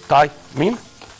طيب مين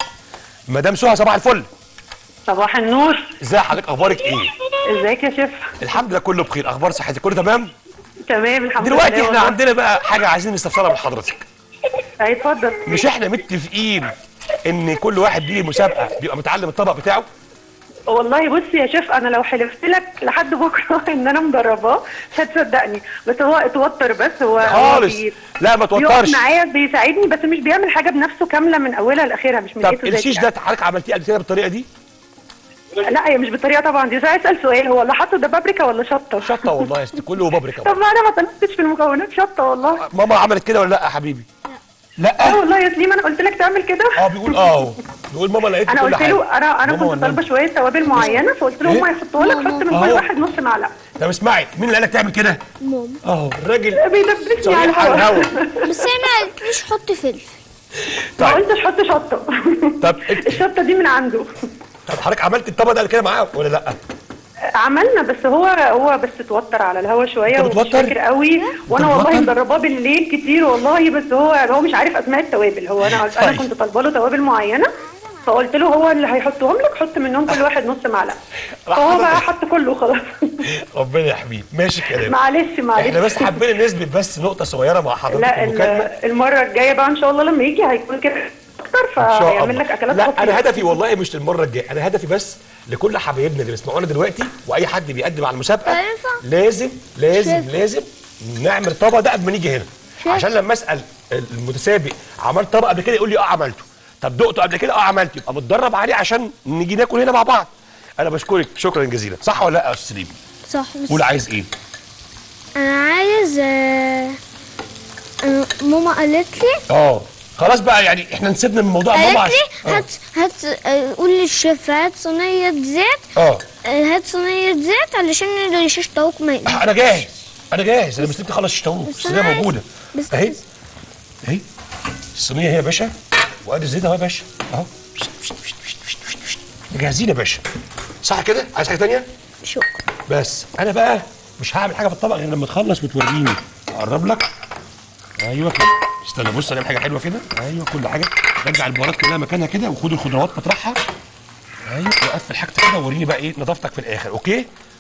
مدام سهى صباح الفل صباح النور ازي حضرتك اخبارك ايه ازيك يا شيف الحمد لله كله بخير اخبار صحتك كله تمام تمام الحمد دلوقتي لله احنا والله. عندنا بقى حاجه عايزين نستفسرها من حضرتك أي، اتفضل مش احنا متفقين ان كل واحد بيجي مسابقه بيبقى متعلم الطبق بتاعه والله بص يا شيف انا لو حلفت لك لحد بكره ان انا مدرباه مش هتصدقني بس هو اتوتر بس هو هو خالص بي- لا ما بيقف توترش معايا بيساعدني بس مش بيعمل حاجه بنفسه كامله من اولها لاخرها مش من طب A to Z الشيش ده حضرتك عملتيه قبل كده بالطريقه دي لا هي مش بالطريقه طبعا دي عايز اسال سؤال هو اللي حاطه ده بابريكا ولا شطه شطه والله يا ستي كله بابريكا طب ما انا ما طلبتش في المكونات شطه والله ماما عملت كده ولا لا يا حبيبي اه لا والله يا سليم انا قلت لك تعمل كده اه بيقول اه بيقول ماما لقيت انا كل قلت حاجه له انا انا ماما كنت ولا طالبه أنت؟ شويه توابل معينه فقلت له إيه؟ هم يحطوها لك حط من كل أهو. واحد نص معلقه طب اسمعي مين اللي قالك تعمل كده ماما اهو الراجل بيدبسني على صريح على الهوا الهوا بس هي ما قالتليش حط فلفل ما طيب قلتش حط شطه طب انت الشطه دي من عنده طب حضرتك عملت الطبق ده قبل كده معاه ولا لا عملنا بس هو هو بس اتوتر على الهوا شويه أنت ومش بتوتر؟ فاكر قوي وانا بتوتر؟ والله مدرباه بالليل كتير والله بس هو هو مش عارف اسماء التوابل هو انا انا طيب. كنت طالبه له توابل معينه فقلت له هو اللي هيحطهم لك حط منهم كل واحد نص معلقه راح فهو حضرتك- بقى حط كله خلاص ربنا يحميه ماشي كلام معلش معلش احنا بس حابين نثبت بس نقطه صغيره مع حضرتك لا في ال- المكالمه المره الجايه بقى ان شاء الله لما يجي هيكون كده اكتر إن شاء فهيعمل الله. لك اكلات لا خطيرة. انا هدفي والله مش للمره الجايه انا هدفي بس لكل حبايبنا اللي بيسمعونا دلوقتي واي حد بيقدم على المسابقه ينفع؟ لازم لازم شيف. لازم نعمل الطبق ده قبل ما نيجي هنا شيف. عشان لما اسال المتسابق عملت طبق قبل كده يقول لي اه عملته طب دقته قبل كده اه عملته يبقى متدرب عليه عشان نيجي ناكل هنا مع بعض انا بشكرك شكرا جزيلا صح ولا لا يا استاذ سليم صح بس قول عايز ايه انا عايز آه، آه، ماما قالت لي اه خلاص بقى يعني احنا نسيبنا من موضوع ماما قالت عشان- لي آه. هات هات آه، قول للشيف هات صينية زيت اه آه، هات صينية زيت علشان نقدر يشيش طاووق ما يقلقش. انا جاهز انا جاهز انا مستني اخلص الشطاووق بس الصينيه أنا عايز- موجوده بس اهي اهي الصينيه هي يا باشا وادي الزيت اهو يا باشا اهو احنا جاهزين يا باشا صح كده عايز حاجه ثانيه شكرا بس انا بقى مش هعمل حاجه في الطبق غير لما تخلص وتوريني اقرب لك ايوه كده استنى بص انا حاجه حلوه كده ايوه كل حاجه رجع البهارات كلها مكانها كده وخد الخضروات مطرحها ايوه وقفل حاجتك كده ووريني بقى ايه نظافتك في الاخر اوكي